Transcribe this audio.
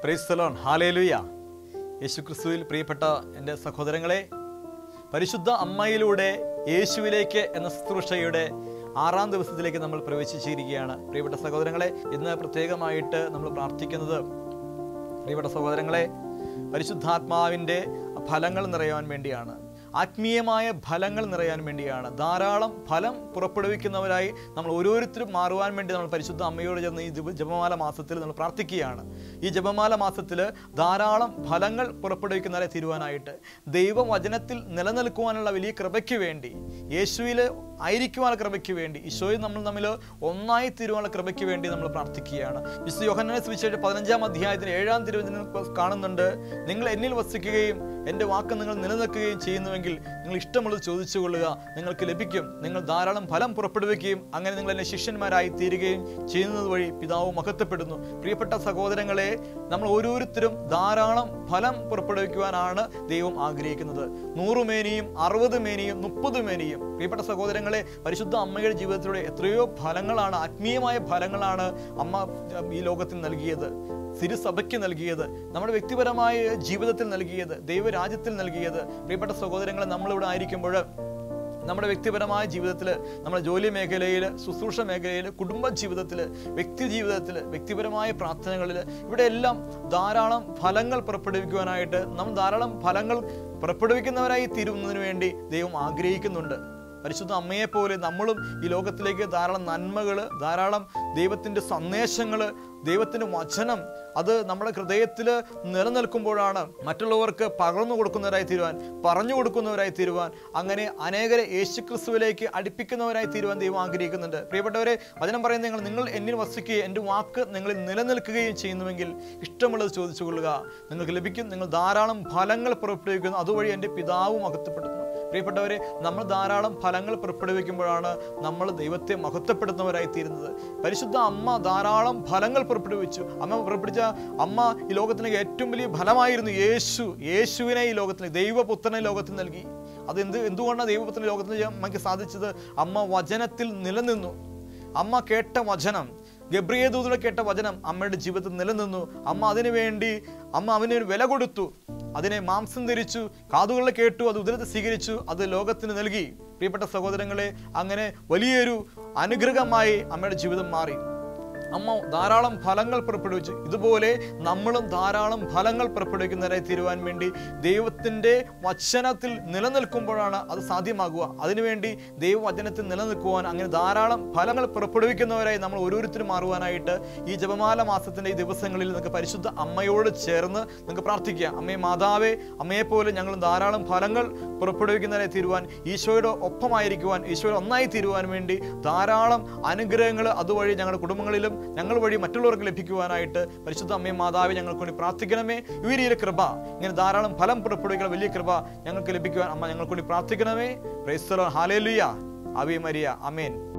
പ്രൈസ്തലോൺ hallelujah യേശുക്രിസ്തുവിൽ പ്രിയപ്പെട്ട എൻ്റെ സഹോദരങ്ങളെ പരിശുദ്ധ അമ്മയിലൂടെ യേശുവിലേക്ക് എന്ന ശുശ്രൂഷയുടെ ആറാം ദിവസത്തിലേക്ക് നമ്മൾ പ്രവേശിച്ചിരിക്കുകയാണ് പ്രിയപ്പെട്ട സഹോദരങ്ങളെ ഇന്ന് പ്രത്യേകമായിട്ട് നമ്മൾ പ്രാർത്ഥിക്കുന്നത് പ്രിയപ്പെട്ട സഹോദരങ്ങളെ പരിശുദ്ധാത്മാവിൻ്റെ ഫലങ്ങൾ നിറയാൻ വേണ്ടിയാണ് ആത്മീയമായ ഫലങ്ങൾ നിറയാൻ വേണ്ടിയാണ് ധാരാളം ഫലം പുറപ്പെടുവിക്കുന്നവരായി നമ്മൾ ഓരോരുത്തരും മാറുവാൻ വേണ്ടി നമ്മൾ പരിശുദ്ധ അമ്മയോട് ചേർന്ന് ഈ ജപ- ജപമാല മാസത്തിൽ നമ്മൾ പ്രാർത്ഥിക്കുകയാണ് ഈ ജപമാല മാസത്തിൽ ധാരാളം ഫലങ്ങൾ പുറപ്പെടുവിക്കുന്നവരെ തീരുവാനായിട്ട് ദൈവവചനത്തിൽ നിലനിൽക്കുവാനുള്ള വലിയ കൃപയ്ക്ക് വേണ്ടി യേശുവിൽ ആയിരിക്കുവാനുള്ള കൃപയ്ക്ക് വേണ്ടി ഈശോയിൽ നമ്മൾ തമ്മിൽ ഒന്നായി തീരുവാനുള്ള കൃപയ്ക്ക് വേണ്ടി നമ്മൾ പ്രാർത്ഥിക്കുകയാണ് വിശുദ്ധ യോഹന്നാനെ സുവിശേഷം പതിനഞ്ചാം അധ്യായത്തിന് ഏഴാം തിരുവചനം കാണുന്നുണ്ട് നിങ്ങൾ എന്നിൽ വസിക്കുകയും എൻ്റെ വാക്ക് നിങ്ങൾ നിലനിൽക്കുകയും ചെയ്യുന്നുവെങ്കിൽ നിങ്ങൾ ഇഷ്ടമുള്ളത് ചോദിച്ചു കൊള്ളുക നിങ്ങൾക്ക് ലഭിക്കും നിങ്ങൾ ധാരാളം ഫലം പുറപ്പെടുവിക്കുകയും അങ്ങനെ നിങ്ങൾ എന്നെ ശിഷ്യന്മാരായി തീരുകയും ചെയ്യുന്നത് വഴി പിതാവ് മഹത്വപ്പെടുന്നു പ്രിയപ്പെട്ട സഹോദരങ്ങളെ നമ്മൾ ഓരോരുത്തരും ധാരാളം ഫലം പുറപ്പെടുവിക്കുവാനാണ് ദൈവം ആഗ്രഹിക്കുന്നത് നൂറ് മേനിയും അറുപത് മേനിയും മുപ്പത് മേനിയും പ്രിയപ്പെട്ട സഹോദരങ്ങളെ പരിശുദ്ധ അമ്മയുടെ ജീവിതത്തിലൂടെ എത്രയോ ഫലങ്ങളാണ് ആത്മീയമായ ഫലങ്ങളാണ് അമ്മ ഈ ലോകത്തിൽ നൽകിയത് തിരുസഭയ്ക്ക് നൽകിയത് നമ്മുടെ വ്യക്തിപരമായ ജീവിതത്തിൽ നൽകിയത് ദൈവരാജ്യത്തിൽ നൽകിയത് പ്രിയപ്പെട്ട സഹോദരങ്ങളെ നമ്മളിവിടെ ആയിരിക്കുമ്പോൾ നമ്മുടെ വ്യക്തിപരമായ ജീവിതത്തിൽ നമ്മുടെ ജോലി മേഖലയിൽ ശുശ്രൂഷ മേഖലയിൽ കുടുംബ ജീവിതത്തിൽ വ്യക്തി ജീവിതത്തിൽ വ്യക്തിപരമായ പ്രാർത്ഥനകളിൽ ഇവിടെ എല്ലാം ധാരാളം ഫലങ്ങൾ പുറപ്പെടുവിക്കുവാനായിട്ട് നമ്മൾ ധാരാളം ഫലങ്ങൾ പുറപ്പെടുവിക്കുന്നവരായി തീരുന്നതിന് വേണ്ടി ദൈവം ആഗ്രഹിക്കുന്നുണ്ട് പരിശുദ്ധ അമ്മയെ പോലെ നമ്മളും ഈ ലോകത്തിലേക്ക് ധാരാളം നന്മകൾ ധാരാളം ദൈവത്തിൻ്റെ സന്ദേശങ്ങൾ ദൈവത്തിൻ്റെ വചനം അത് നമ്മുടെ ഹൃദയത്തിൽ നിലനിൽക്കുമ്പോഴാണ് മറ്റുള്ളവർക്ക് പകർന്നു കൊടുക്കുന്നവരായി തീരുവാൻ പറഞ്ഞു കൊടുക്കുന്നവരായി തീരുവാൻ അങ്ങനെ അനേകരെ യേശുക്രിസ്തുവിലേക്ക് അടുപ്പിക്കുന്നവരായി തീരുവാൻ ദൈവം ആഗ്രഹിക്കുന്നുണ്ട് പ്രിയപ്പെട്ടവരെ വചനം പറയുന്നത് നിങ്ങൾ നിങ്ങൾ എന്നിൽ വസിക്കുകയും എൻ്റെ വാക്ക് നിങ്ങളിൽ നിലനിൽക്കുകയും ചെയ്യുന്നുവെങ്കിൽ ഇഷ്ടമുള്ളത് ചോദിച്ചു കൊള്ളുക നിങ്ങൾക്ക് ലഭിക്കും നിങ്ങൾ ധാരാളം ഫലങ്ങൾ പുറപ്പെടുവിക്കുന്നു അതുവഴി എൻ്റെ പിതാവും അകത്തപ്പെടുന്നു പ്രിയപ്പെട്ടവരെ നമ്മൾ ധാരാളം ഫലങ്ങൾ പുറപ്പെടുവിക്കുമ്പോഴാണ് നമ്മൾ ദൈവത്തെ മഹത്വപ്പെടുത്തുന്നവരായി തീരുന്നത് പരിശുദ്ധ അമ്മ ധാരാളം ഫലങ്ങൾ പുറപ്പെടുവിച്ചു അമ്മ പുറപ്പെടുവിച്ച അമ്മ ഈ ലോകത്തിന് ഏറ്റവും വലിയ ഫലമായിരുന്നു യേശു യേശുവിനെ ഈ ലോകത്തിന് ദൈവപുത്രനെ ലോകത്തിൽ നൽകി അത് എന്ത് എന്തുകൊണ്ടാണ് ദൈവപുത്രനെ ലോകത്തിൽ അമ്മയ്ക്ക് സാധിച്ചത് അമ്മ വചനത്തിൽ നിലനിന്നു അമ്മ കേട്ട വചനം ഗബ്രിയ ദൂതരെ കേട്ട വചനം അമ്മയുടെ ജീവിതത്തിൽ നിലനിന്നു അമ്മ അതിനു വേണ്ടി അമ്മ അവന് വില കൊടുത്തു അതിനെ മാംസം ധരിച്ചു കാതുകളിൽ കേട്ടു അത് ഉദരത്തെ സ്വീകരിച്ചു അത് ലോകത്തിന് നൽകി പ്രിയപ്പെട്ട സഹോദരങ്ങളെ അങ്ങനെ വലിയൊരു അനുഗ്രഹമായി അമ്മയുടെ ജീവിതം മാറി അമ്മ ധാരാളം ഫലങ്ങൾ പുറപ്പെടുവിച്ചു ഇതുപോലെ നമ്മളും ധാരാളം ഫലങ്ങൾ പുറപ്പെടുവിക്കുന്നവരായി തീരുവാൻ വേണ്ടി ദൈവത്തിൻ്റെ വചനത്തിൽ നിലനിൽക്കുമ്പോഴാണ് അത് സാധ്യമാകുക അതിനുവേണ്ടി ദൈവവചനത്തിൽ നിലനിൽക്കുവാൻ അങ്ങനെ ധാരാളം ഫലങ്ങൾ പുറപ്പെടുവിക്കുന്നവരായി നമ്മൾ ഓരോരുത്തരും മാറുവാനായിട്ട് ഈ ജപമാല മാസത്തിൻ്റെ ഈ ദിവസങ്ങളിൽ നിങ്ങൾക്ക് പരിശുദ്ധ അമ്മയോട് ചേർന്ന് നിങ്ങൾക്ക് പ്രാർത്ഥിക്കുക അമ്മയെ മാതാവേ അമ്മയെ പോലെ ഞങ്ങൾ ധാരാളം ഫലങ്ങൾ പുറപ്പെടുവിക്കുന്നവരായി തീരുവാൻ ഈശോയുടെ ഒപ്പമായിരിക്കുവാൻ ഈശോയുടെ ഒന്നായി തീരുവാൻ വേണ്ടി ധാരാളം അനുഗ്രഹങ്ങൾ അതുവഴി ഞങ്ങളുടെ കുടുംബങ്ങളിലും ഞങ്ങൾ വഴി മറ്റുള്ളവർക്ക് ലഭിക്കുവാനായിട്ട് പരിശുദ്ധ അമ്മയും മാതാവെ ഞങ്ങൾക്ക് വേണ്ടി പ്രാർത്ഥിക്കണമേ ഈ രീതിയിലെ കൃപ ഇങ്ങനെ ധാരാളം ഫലം പുറപ്പെടുവിക്കുന്ന വലിയ കൃപ ഞങ്ങൾക്ക് ലഭിക്കുവാൻ അമ്മ ഞങ്ങൾക്ക് വേണ്ടി പ്രാർത്ഥിക്കണമേ പ്രൈസ്തലോ ഹാലേലുയ അവി മരിയ അമേൻ